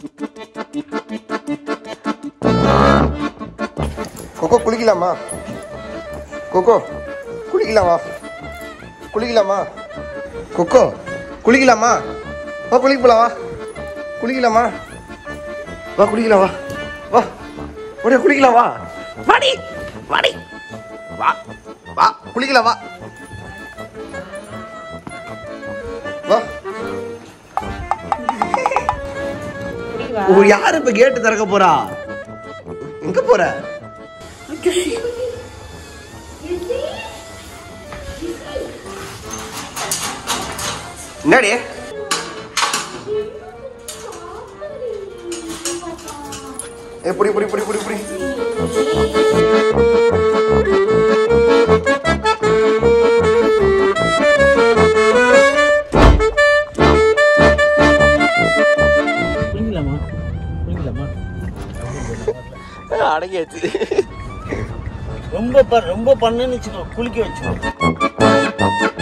கொக்கோ குளிக்கலாமா கொக்கோ குளிக்கலாமா குளிக்கலாமா கொக்கோ குளிக்கலாமா வா குளிக்க போலாம் வா குளிக்கலாமா வா குளிக்கலாம் வா வா ஒரே குளிக்கலாம் வா வாடி வாடி வா வா குளிக்கலாம் வா வா ஒரு யாரு இப்ப கேட்டு திறக்க போறா எங்க போற என்னடி ஏ புடி புடி புடி புடி புடி குளிக்கலாமா குளிக்கலாமா அடங்கியாச்சு ரொம்ப ப- ரொம்ப பண்ணுன்னு வச்சுக்கோ குளிக்க வச்சுக்கோ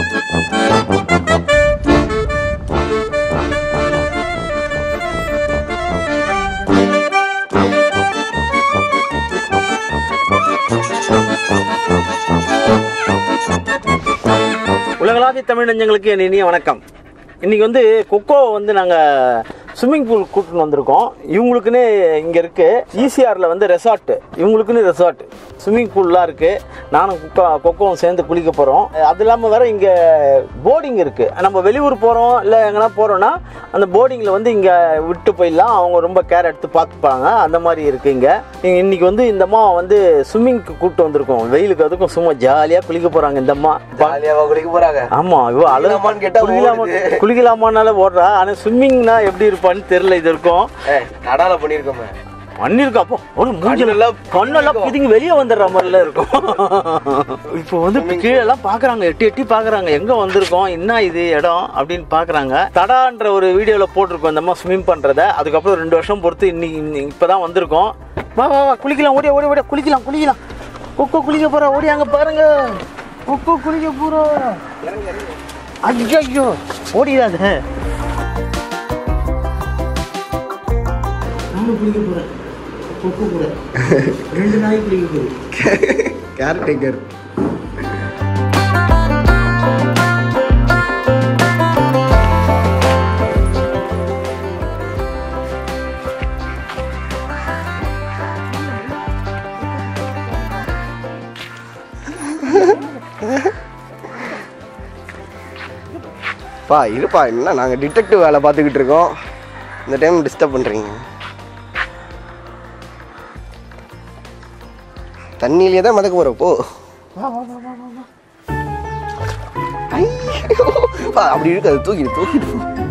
உலகளாவிய தமிழ் நெஞ்சங்களுக்கு என் இனிய வணக்கம் இன்னைக்கு வந்து கொக்கோ வந்து நாங்கள் ஸ்விம்மிங் பூல் கூட்டின்னு வந்திருக்கோம் இவங்களுக்குன்னு இங்கே இருக்கு ஈசிஆரில் வந்து ரெசார்ட் இவங்களுக்குன்னு ரெசார்ட் ஸ்விம்மிங் பூல்லாம் இருக்கு நானும் கொக்கோ கொக்கோவும் சேர்ந்து குளிக்க போகிறோம் அது இல்லாமல் வேற இங்கே போர்டிங் இருக்கு நம்ம வெளியூர் போகிறோம் இல்லை எங்கன்னா போகிறோம்னா அந்த போர்டிங்கில் வந்து இங்கே விட்டு போயிடலாம் அவங்க ரொம்ப கேர் எடுத்து பார்த்துப்பாங்க அந்த மாதிரி இருக்கு இங்கே இன்னைக்கு வந்து இந்த அம்மா வந்து ஸ்விம்மிங்க்கு கூப்பிட்டு வந்திருக்கோம் வெயிலுக்கு அதுக்கும் சும்மா ஜாலியாக குளிக்க போகிறாங்க இந்த அம்மா ஜாலியாவா குளிக்க போறாங்க ஆமா இவ அழகு குளிக்கலாமான்னு கேட்டா குளிக்கலாமா ஓடுது. குளிக்கலாமானால ஓடுறா ஆனா ஸ்விம்மிங்னா எப்படி இருப்பான்னு தெரியல இது இருக்கும் நடால பண்ணிருக்கோமே பண்ணிருக்கா அப்போ ஒரு மூஞ்சில கண்ணெல்லாம் கண்ணெல்லாம் பிதுங்கி வெளியே வந்துடுற மாதிரிலாம் இருக்கும் இப்போ வந்து இப்ப கீழே எல்லாம் பாக்குறாங்க எட்டி எட்டி பாக்குறாங்க எங்க வந்திருக்கோம் என்ன இது இடம் அப்படின்னு பாக்குறாங்க தடான்ற ஒரு வீடியோல போட்டிருக்கோம் இந்த மாதிரி ஸ்விம் பண்றத அதுக்கப்புறம் ரெண்டு வருஷம் பொறுத்து இன்னைக்கு இன்னைக்கு இப்பதான் வந்திருக்கோம் வா வா வா குளிக்கலாம் ஓடியா ஓடி ஓடியா குளிக்கலாம் குளிக்கலாம் கொக்கோ குளிக்க போறா ஓடி அங்க பாருங்க கொக்கோ குளிக்க போறோம் ஐயோ ஓடிடாத நானும் குளிக்க போறேன் கொக்கு கூட ரெண்டு நாய் குளிக்க போகுது கேர் டேக்கர் பா இருப்பா என்ன நாங்கள் டிடெக்டிவ் வேலை பார்த்துக்கிட்டு இருக்கோம் இந்த டைம் டிஸ்டர்ப் பண்ணுறீங்க தண்ணியிலே தான் மதக்க போகிற போ ஐயோ! பா, அப்படி இருக்காது தூக்கிடு தூக்கிடு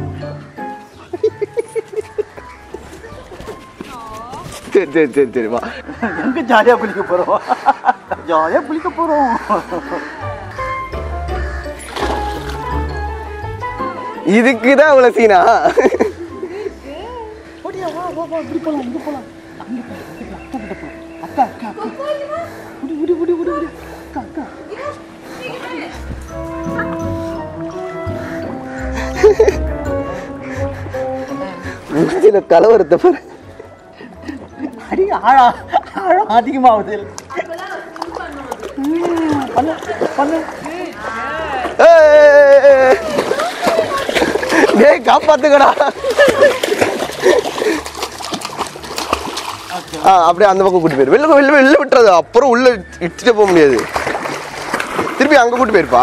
சரி சரி சரி சரி வா எங்க ஜாலியா குளிக்க போறோம் ஜாலியா குளிக்க போறோம் இதுக்கு தான் அவ்வளோ சீனா ஓடியா வா வா வா இப்படி போலாம் இங்க போலாம் அங்க போலாம், அக்கா கிட்ட போலாம் அக்கா அக்கா அக்கா உடி உடி உடி உடி உடி அக்கா அக்கா மூஞ்சில கலவரத்தை பாரு அடி ஆழா ஆழம் அதிகமாகுது ம், பண்ணு பண்ணு ஏய், ஏய், ஏய், ஏய். டேய் காப்பாத்துக்கடா ஆ அப்படியே அந்த பக்கம் கூட்டி போயிரு வெளில வெளில வெளில விட்டுறது அப்புறம் உள்ள இட்டுட்டு போக முடியாது திருப்பி அங்க கூட்டி போயிருப்பா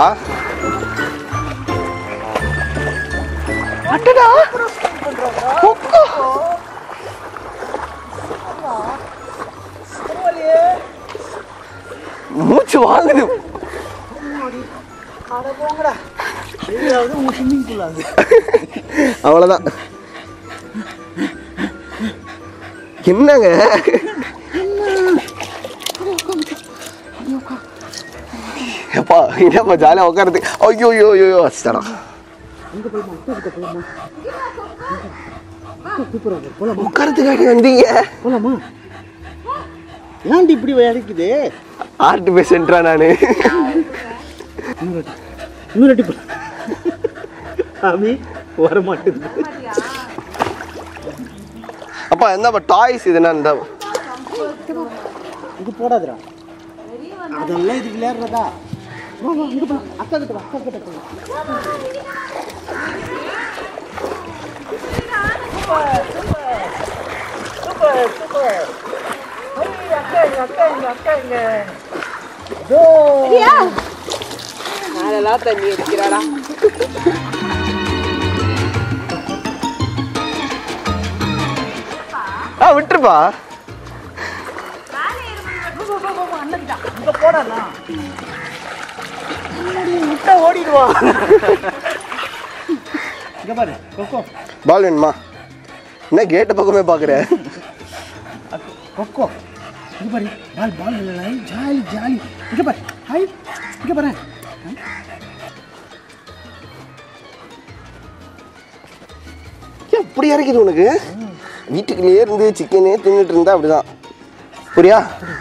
அட்டடா கொக்கோ. மூச்சு வாங்குது ஏதாவது உங்க ஸ்விம்மிங் பூல் அது அவ்வளோதான் என்னங்க எப்பா என்னப்பா ஜாலியாக உட்காருது ஐயோ ஐயோ ஐயோ வச்சுட்டானா உட்காரத்துக்காண்டி வந்தீங்க போலாமா ஏன்டி இப்படி இறக்குது ஆர்ட் பேஷண்ட்ரா நான் இன்னும் ரெட்டி போலாம் சாமி வர மாட்டேங்குது அப்பா என்னப்பா டாய்ஸ் இது என்ன இந்த இது போடாதுடா அதெல்லாம் இதுக்கு விளையாடுறதா வா வா இங்க பா அக்கா கிட்ட வா அக்கா கிட்ட போ அதெல்லாம் தண்ணி அடிக்கிறாடா ஆ விட்டுருப்பா விட்டா ஓடிடுவான் இங்க பாரு கொக்கோ பால் வேணுமா என்ன கேட்ட பக்கமே பார்க்குற கொக்கோ இங்க பாரு பால் பால் இல்லை ஜாலி ஜாலி இங்க பாரு ஹாய் இங்க பாரு ஏன் இப்படி இறக்கிது உனக்கு வீட்டுக்குள்ளேயே இருந்து சிக்கனே தின்னுட்டு இருந்தா அப்படிதான் புரியா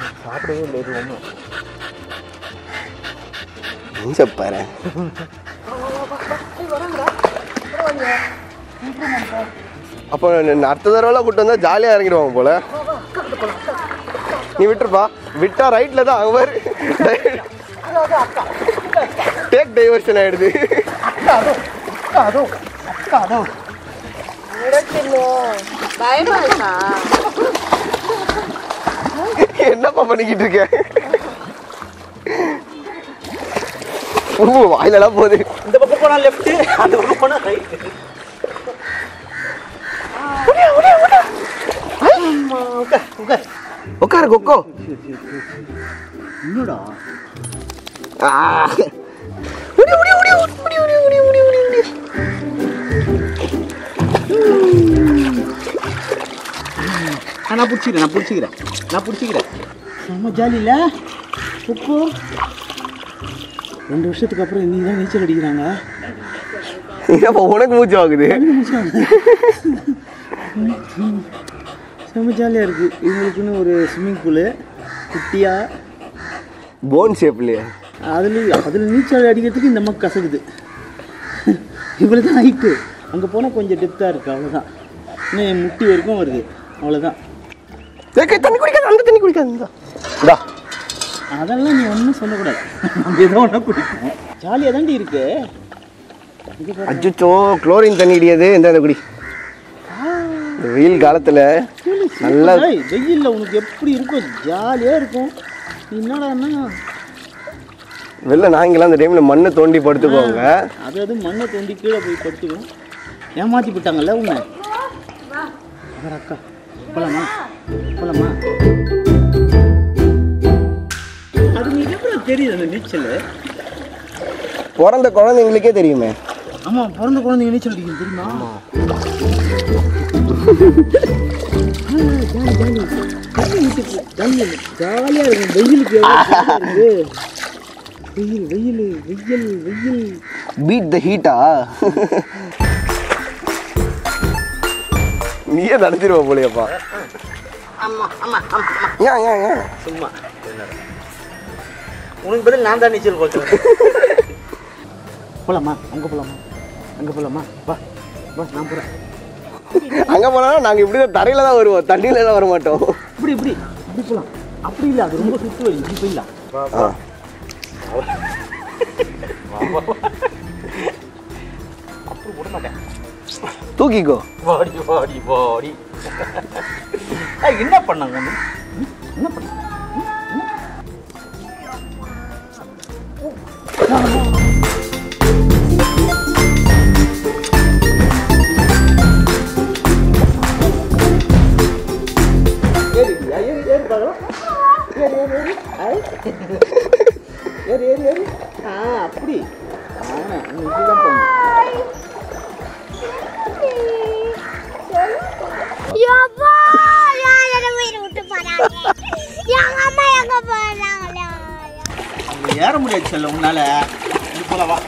நெஞ்ச பாரு அப்போ நான் அடுத்த தடவைலாம் கூட்டு வந்தா ஜாலியாக இறங்கிடுவாங்க போல நீ விட்டுருப்பா விட்டா ரைட்ல தான் அவங்க டேக் டைவர்ஷன் ஆயிடுது அதோ அக்கா அதோ பயமா இருக்கா என்னப்பா பண்ணிக்கிட்டு இருக்க ஓ வாயிலெல்லாம் போகுது இந்த பக்கம் போனா லெஃப்ட் அந்த பக்கம் போனா ரைட் உட்காரு கொக்கோ என்னடா ஆ. உடி, உடி, உடி, உடி, உடி, உடி, உடி, உடி, உடி. ஆ, நான் பிடிச்சிக்கிறேன் நான் பிடிச்சிக்கிறேன் நான் பிடிச்சிக்கிறேன் செம்ம ஜாலி இல்லை கொக்கோ ரெண்டு வருஷத்துக்கு அப்புறம் இன்னைக்கு தான் நீச்சல் அடிக்கிறாங்க என்னப்பா உனக்கு மூச்சு ஆகுது செம்ம ஜாலியாக இருக்குது இவங்களுக்குன்னு ஒரு ஸ்விம்மிங் பூலு குட்டியாக போன் ஷேப்லயே அதில் அதில் நீச்சல் அடிக்கிறதுக்கு இந்த அம்மா கசக்குது இவ்வளோ தான் ஹைட்டு அங்கே போனால் கொஞ்சம் டெப்த்தாக இருக்குது அவ்வளோதான் இன்னும் என் முட்டி வரைக்கும் வருது அவ்வளோதான் ஏய், தண்ணி குடிக்காத அந்த தண்ணி குடிக்காத இந்தா. இந்தா அதெல்லாம் நீ ஒன்றும் சொல்லக்கூடாது நம்ம ஏதோ ஒன்றா குடிப்போம் ஜாலியாக தாண்டி இருக்கு இது பாரு. அச்சோ குளோரின் தண்ணி இடியாது இந்த இந்த குடி இந்த வெயில் காலத்துல நல்லா ஏய், வெயில்ல உனக்கு எப்படி இருக்கும் ஜாலியாக இருக்கும் நீ என்னடான்னா வெளில நாங்கெல்லாம் அந்த டைம்ல மண்ணை தோண்டி படுத்துக்குவாங்க அதாவது மண்ணை தோண்டி கீழே போய் படுத்துக்கும் ஏமாத்தி விட்டாங்கல்ல உன்னை அவர் அக்கா போலாமா போலாமா அது நீ எப்படி தெரியுது அந்த நீச்சல் பிறந்த குழந்தைங்களுக்கே தெரியுமே ஆமாம் பிறந்த குழந்தைங்க நீச்சல் அடிக்கிறது தெரியுமா ஜாலியாக இருக்கும் வெயிலுக்கு எவ்வளோ ஜாலியா இருக்கு வெயில் வெயில் வெயில் வெயில் பீட் த ஹீட்டா நீயே நடத்திடுவ போலியப்பா ஏன் ஏன் ஏன் சும்மா என்னடா. உனக்கு பதில் நான் தான் நீச்சல் போட்டுறேன் போலாமா அங்கே போலாமா அங்கே போலாமா வா வா நான் போகிறேன் அங்க போனா நாங்க இப்படி தான் தரையில தான் வருவோம் தண்ணியில தான் வர மாட்டோம் இப்படி இப்படி இப்படி போகலாம் அப்படி இல்லை அது ரொம்ப சுற்று வழி இப்படி போயிடலாம் ஆ. அப்படி விட மாட்டேன் தூக்கிக்கோ வாடி வாடி வாடி ஏய், என்ன பண்ணாங்க ஒண்ணு? ம்? என்ன பண்ணாங்க ஏறி ஏறி ஏறி ஆ அப்படி ஆ நீ இப்படிதான் பண்ணு யப்பா யாரை வீடு விட்டு போறாங்க எங்க அம்மா எங்க போறாங்களா அங்க ஏற முடியாது செல்ல உன்னால இது போல வா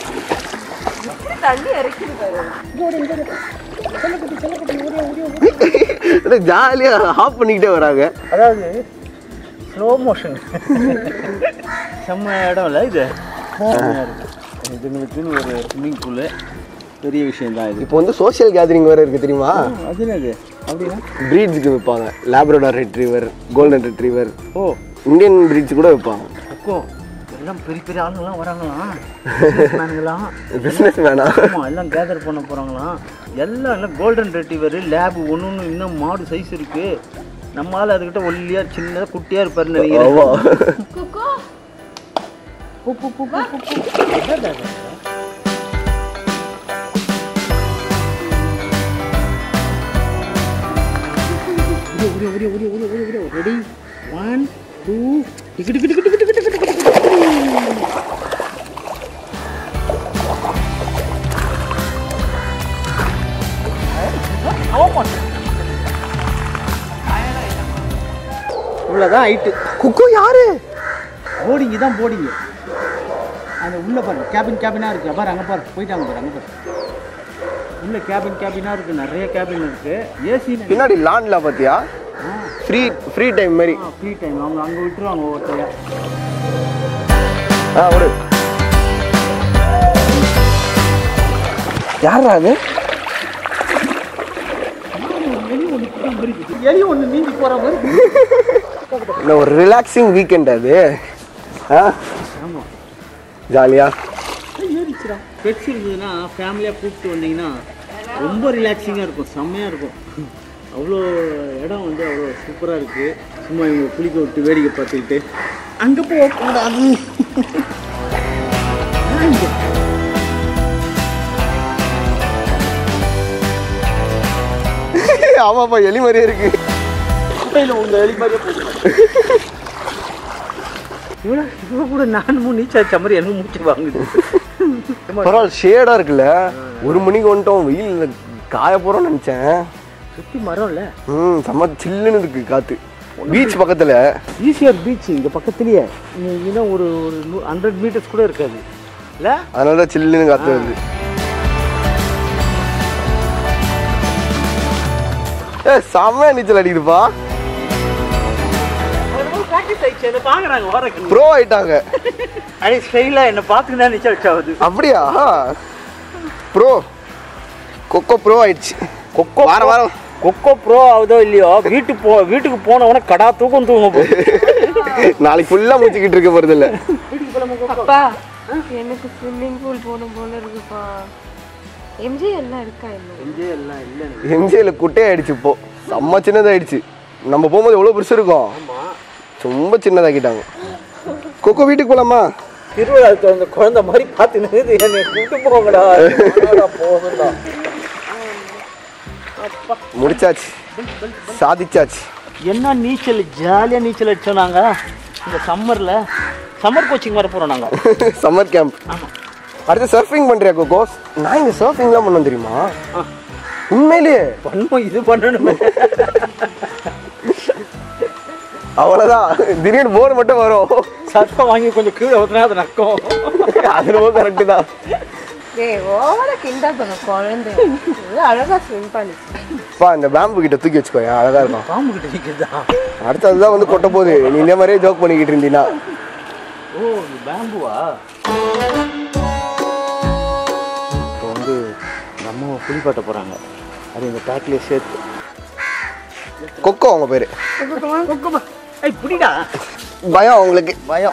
தண்ணி இறக்கிது பாரு ஜாலியா ஆஃப் பண்ணிக்கிட்டே வராங்க அதாவது ஸ்லோ மோஷன் செம்ம இடம் இல்லை இது செம்மையா இருக்கு. இதுங்களுக்குன்னு ஒரு ஸ்விம்மிங் பூலு பெரிய விஷயம் தான் இது இப்போ வந்து சோஷியல் கேதரிங் வேற இருக்கு தெரியுமா அது என்னது அப்படின்னா ப்ரீட்ஸுக்கு வைப்பாங்க லேப்ரடார் ரெட்ரீவர் கோல்டன் ரெட்ரீவர் ஓ இந்தியன் ப்ரீட்ஸ் கூட வைப்பாங்க அக்கோ எல்லாம் பெரிய பெரிய ஆளுங்களாம் வராங்களாம் நானுங்களாம் பிஸ்னஸ் வேணாம் ஆமாம் எல்லாம் கேதர் பண்ண போகிறாங்களாம் எல்லாம் எல்லாம் கோல்டன் ரெட்டிவர் லேப் ஒன்று ஒன்று இன்னும் மாடு சைஸ் இருக்கு நம்மளால அதுக்கிட்ட ஒல்லியாக சின்னதாக குட்டியாக இருப்பாருன்னு நினைக்கிறேன் ஆமா பூ, பூ, பூ, பூ, பூ, பூ. என்னடா இது? ஒரே, ஒரே, ஒரே, ஒரே, ஒரே, ஒரே, ஒரே. Ready? One, two, டிக்கு, டிக்கு, டிக்கு, டிக்கு, டிக்கு, டிக்கு, டிக்கு, டிக்கு. இவ்வளோதான் ஹைட்டு குக்கு யாரு போர்டிங்கு தான் போர்டிங்கு அந்த உள்ளே பாரு கேபின் கேபினாக இருக்குது பாரு அங்கே பாரு போயிட்டாங்க பாரு அங்கே பாரு உள்ள கேபின் கேபினாக இருக்குது நிறைய கேபின் இருக்குது ஏசி பின்னாடி லான்ல பாத்தியா ஃப்ரீ ஃப்ரீ டைம் மாதிரி ஃப்ரீ டைம் அவங்க அங்கே விட்டுருவாங்க ஒவ்வொருத்தையா ஆ ஒரு யாரா அது எலி ஒன்று நீந்தி போகிற மாதிரி இந்த ஒரு ரிலாக்ஸிங் வீக்கெண்ட் அது ஆ ஆமாம் ஜாலியா ஏறிச்சுடா பெட்ஸ் இருந்ததுன்னா ஃபேமிலியாக கூப்பிட்டு வந்தீங்கன்னா ரொம்ப ரிலாக்ஸிங்காக இருக்கும் செம்மையாக இருக்கும் அவ்வளோ இடம் வந்து அவ்வளோ சூப்பராக இருக்குது சும்மா இவங்க குளிக்க விட்டு வேடிக்கை பார்த்துக்கிட்டு அங்கே போகக்கூடாது ஆமாப்பா எலி மாதிரியே இருக்கு குட்டையில் உங்க எலி மாதிரியே போகுது இவ்வளோ இவ்வளோ கூட நானும் நீச்சல் அடிச்ச மாதிரி எனக்கு மூச்சு வாங்குது பரவாயில்ல ஷேடா இருக்குல்ல ஒரு மணிக்கு வந்துட்டோம் வெயில் காய போறோம்னு நினைச்சேன் சுற்றி மரம் இல்லை ம் செம்ம சில்லுன்னு இருக்கு காத்து பீச் பக்கத்துல ஈஸியார் பீச் இங்கே பக்கத்துலேயே இங்கே ஒரு ஒரு ஹண்ட்ரட் மீட்டர்ஸ் கூட இருக்காது இல்லை அதனால தான் சில்லுன்னு காத்து வருது ஏ செம்மையா நீச்சல் அடிக்குதுப்பா ப்ராக்டிஸ் ஆயிடுச்சு என்ன பார்க்குறாங்க வரக்கு ப்ரோ ஆயிட்டாங்க அடி ஸ்டைலாக என்னை பார்த்துக்கு தான் நிச்சயம் வச்சாவது அப்படியா ப்ரோ கொக்கோ ப்ரோ ஆயிடுச்சு கொக்கோ வாரம் வாரம் கொக்கோ ப்ரோ ஆகுதோ இல்லையோ வீட்டுக்கு போ வீட்டுக்கு போனவொடனே கடா தூக்கம் தூங்க போகுது நாளைக்கு ஃபுல்லா மூச்சுக்கிட்டு இருக்க போறது இல்ல அப்பா எனக்கு ஸ்விம்மிங் பூல் போகணும் போல இருக்குப்பா எம்ஜி எல்லாம் இருக்கா என்ன எல்லாம் இல்லை எம்ஜியில் குட்டையாயிடுச்சு இப்போ செம்ம சின்னதாயிடுச்சு நம்ம போகும்போது எவ்வளோ பெருசு இருக்கும் ரொம்ப சின்னதாக்கிட்டாங்க கொக்கோ வீட்டுக்கு போலாமா திருவிழாவுக்கு அந்த குழந்தை மாதிரி பார்த்துன்னு என்னை கூட்டு போங்கடா போகண்டா முடிச்சாச்சு சாதிச்சாச்சு என்ன நீச்சல் ஜாலியாக நீச்சல் அடிச்சோம் நாங்கள் இந்த சம்மரில் சம்மர் கோச்சிங் வர போகிறோம் நாங்கள் சம்மர் கேம்ப் அடுத்து சர்ஃபிங் பண்றியா கொக்கோ நான் இங்க சர்ஃபிங்லாம் பண்ண தெரியுமா உண்மையிலேயே பண்ணுவோம் இது பண்ணணுமே அவ்வளோதான் திடீர்னு போர் மட்டும் வரும் சத்தம் வாங்கி கொஞ்சம் கீழே ஊற்றினா அது நக்கும் அது ரொம்ப கரெக்டு தான் ஏய் ஓவர கிண்டல் பண்ண குழந்தை இது அழகா ஸ்விம் பண்ணிச்சு பா இந்த பேம்பு கிட்ட தூக்கி வச்சுக்கோ அழகா இருக்கும் பாம்பு கிட்ட நிற்கிறதா அடுத்து அதுதான் வந்து கொட்ட போகுது நீ இந்த மாதிரியே ஜோக் பண்ணிக்கிட்டு இருந்தீங்கன்னா ஓ இது பேம்புவா இப்போ வந்து நம்ம குளிப்பாட்ட போகிறாங்க அது இந்த பேக்லேயே சேர்த்து கொக்கோ அவங்க பேரு ஐய் புடிடா பயம் அவங்களுக்கு பயம்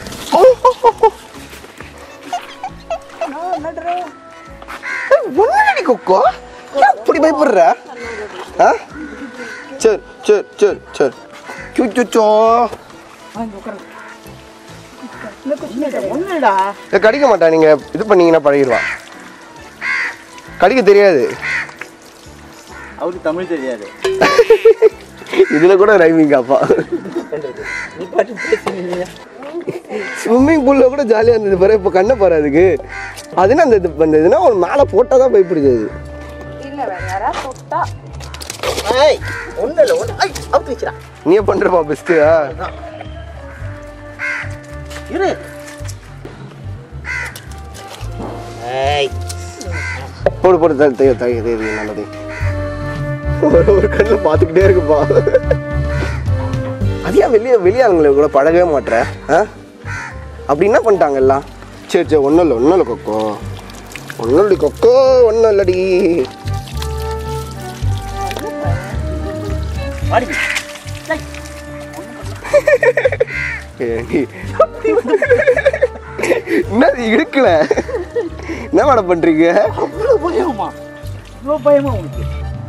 ஒன்னடி கொக்கோ ஏன் அப்படி பயப்படுற ஆ சரி சரி சரி சரி சுச்சுச்சோ ஒன்றுடா இதை கடிக்க மாட்டா நீங்க இது பண்ணீங்கன்னா பழகிடுவா கடிக்க தெரியாது அவருக்கு தமிழ் தெரியாது இதுல கூட ரைமிங் அப்பா நீ பாட்டு பேசுனீங்க ஸ்விம்மிங் பூல்ல கூட ஜாலியா இருந்தது பாரு இப்போ கண்ணை பாரு அதுக்கு அதுனா அந்த இது அந்த இதுனா ஒரு மேலே போட்டால் தான் பயப்படுது அது இல்ல வேற யாராவது தொட்டா ஏய் ஒன்றும் இல்லை ஒன்று ஐ அவுத்து வச்சுடா நீயே பண்றப்பா பெஸ்ட்டு இரு ஏய் போடு போடு தள்ளி தைய தைய தெரியுது நல்லது ஒரு ஒரு கண்ணில் பார்த்துக்கிட்டே இருக்குப்பா அதியா வெளியே வெளியாளுங்களை கூட பழகவே மாட்ற ஆ அப்படி என்ன பண்ணிட்டாங்க எல்லாம் சரி சரி ஒன்றும் இல்லை ஒன்றும் இல்லை கொக்கோ ஒன்றும் இல்லை கொக்கோ ஒன்றும் இல்லடி வாடி என்னது இழுக்கல என்ன மேடம் பண்றீங்க அவ்வளோ பயமா இவ்வளோ பயமா உனக்கு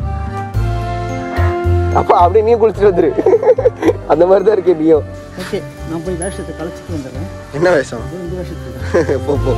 அப்பா அப்படியே நீ குளிச்சுட்டு வந்துரு அந்த மாதிரி தான் இருக்கே நீயும் ஓகே நான் போய் வேஷத்தை கலைச்சிட்டு வந்துடுறேன் என்ன வேஷம் இந்த வேஷத்துக்கு போ போ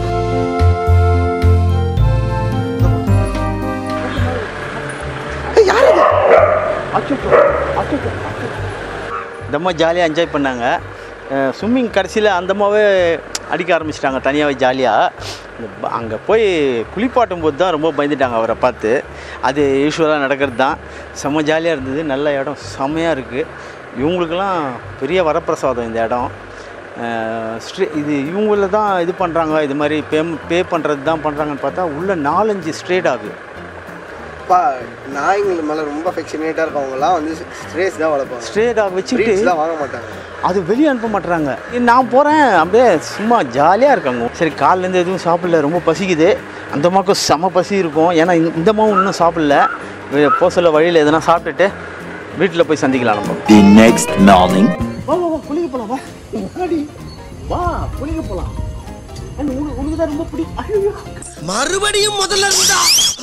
ரொம்ப ஜாலியாக என்ஜாய் பண்ணாங்க ஸ்விம்மிங் கடைசியில் அந்தமாவே அடிக்க ஆரம்பிச்சிட்டாங்க தனியாகவே ஜாலியாக அங்கே போய் குளிப்பாட்டும் போது தான் ரொம்ப பயந்துட்டாங்க அவரை பார்த்து அது யூஸ்வலாக நடக்கிறது தான் செம்ம ஜாலியாக இருந்தது நல்ல இடம் செம்மையாக இருக்குது இவங்களுக்கெல்லாம் பெரிய வரப்பிரசாதம் இந்த இடம் அஹ் ஸ்ட்ரே இது இவங்கள தான் இது பண்ணுறாங்க இது மாதிரி பே பே பண்ணுறது தான் பண்ணுறாங்கன்னு பார்த்தா உள்ள நாலஞ்சு ஸ்ட்ரேட் ஆகுது அப்பா நாய்ங்க மேல ரொம்ப ஃபெக்ஷனேட்டா இருக்கவங்கலாம் வந்து ஸ்ட்ரேஸ் தான் வளர்ப்பாங்க ஸ்ட்ரேட் ஆக வச்சுக்கிட்டு ட்ரீட்ஸ் தான் வாங்க மாட்டாங்க அது வெளியே அனுப்ப மாட்டுறாங்க நான் போகிறேன் அப்படியே சும்மா ஜாலியாக இருக்காங்க சரி காலையிலேருந்து எதுவும் சாப்பிடல ரொம்ப பசிக்குது அந்த அம்மாவுக்கும் செம பசி இருக்கும் ஏன்னா இந்த- இந்த அம்மாவும் இன்னும் சாப்பிடல வே- போக சொல்ல வழியில் எதனா சாப்பிட்டுட்டு வீட்டில் போய் சந்திக்கலாம் நம்ம The next morning. வா வா வா குளிக்க போலாம் வா முன்னாடி வா குளிக்க போலாம் உனக்கு உனக்கு தான் ரொம்ப பிடிக்கும் ஐயோ மறுபடியும் முதல்ல இருந்தா